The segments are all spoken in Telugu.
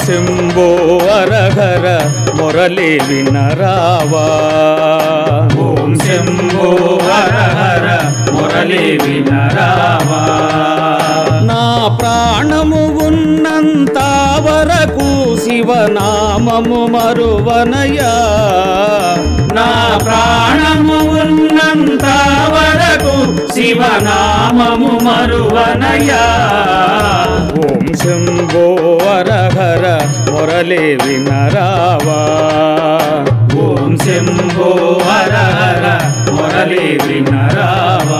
శంభో అరహర మురళి వినరావా ఓం శంభో హర హర మురళి వినరావా నా ప్రాణము ఉన్నంత వరకు శివనామము మరువనయా నా ప్రాణము ఉన్నంత వరకు శివనామము మరువనయా ఓం శంభో అరహర మురళి వినరావా ఓం శంభో హర హర మురళి వినరావా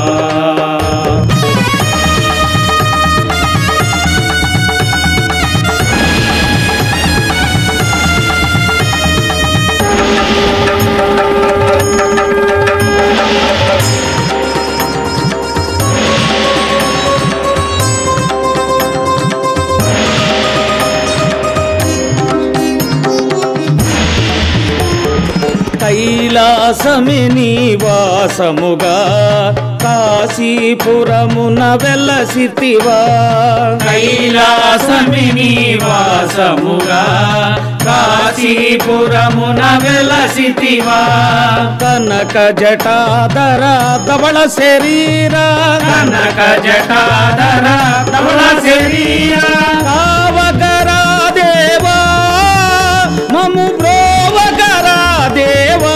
కైలాసమి నివాసముగా కాశీపురమున వెలసితివా కైలాసమి నివాసముగా కాశీపురమున వెలసితివా కనక జటాధర ధవళ శరీరా కనక జటాధర ధవళ శరీర కావగరా దేవా మము బ్రోవగరా దేవా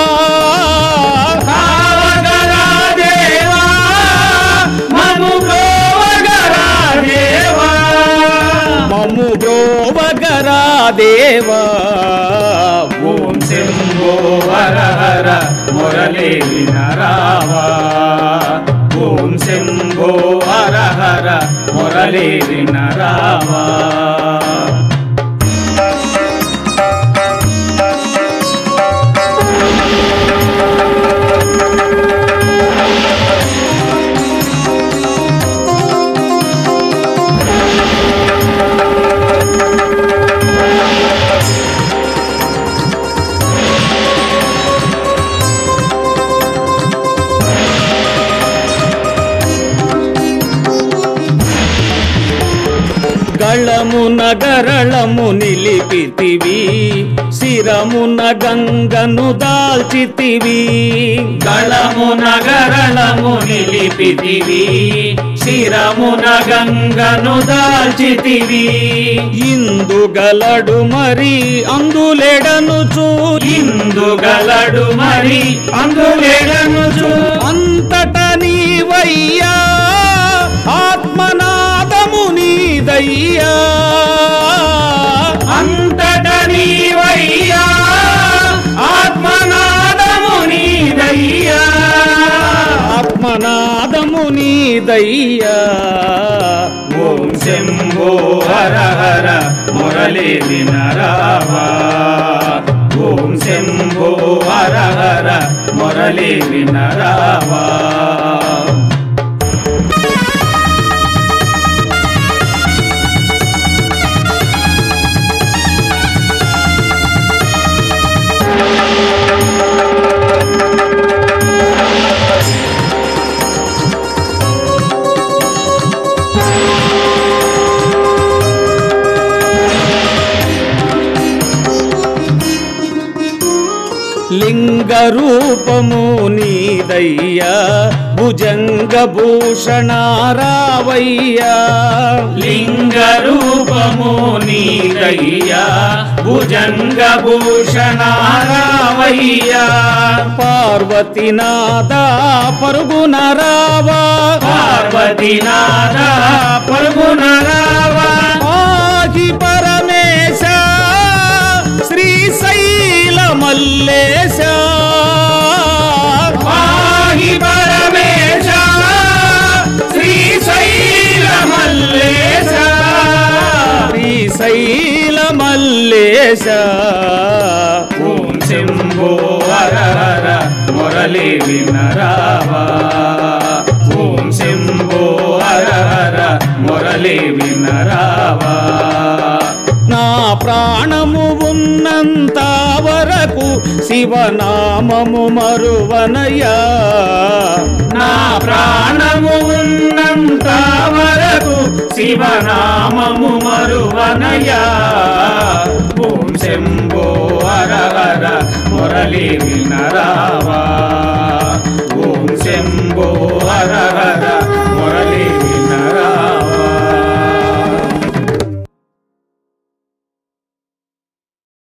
కావగరా దేవా మము బ్రోవగరా దేవా మము బ్రోవగరా దేవా ఓం శంభో హర హర మురళి వినరావా ఓం శంభో హర హర మురళి వినరావా గళమున గరళము నిలిపితివి శిరమున గంగను దాల్చితివి గళమున గరళము నిలిపితివి శిరమున గంగను దాల్చితివి ఇందుగలడు మరి అందులెడను చూ ఇందుగలడు మరి అందులేడను చూ అంతట నీవయ్యా ఆత్మనాదము నీదయ్యా అంతట నీవయ్యా ఆత్మనాదము నీదయ్యా ఆత్మనాదము నీదయ్యా ఓం శంభో హర హర మురళి వినరావా ఓం శంభో హర హర మురళి వినరావా లింగ రూపము నీదయ్యా భుజంగ భూషణారావయ్యా లింగ రూపము నీదయ్యా భుజంగ భూషణారావయ్యా పార్వతీనాథ పరుగున రావా పార్వతీనాథ పరుగునరావా ఆగి పరమేశ శ్రీశైల మల్లేశ పాహి పరమేశ శ్రీశైల మల్లేశ శ్రీశైల మల్లేశ ఓం శంభో హర హర మురళి వినరావా ఓం శంభో హర హర మురళి వినరావా నా ప్రాణము ఉన్నంత వరకు శివనామము మరువనయా నా ప్రాణము ఉన్నంత వరకు శివనామము మరువనయా శంభో హర హర మురళి వినరావా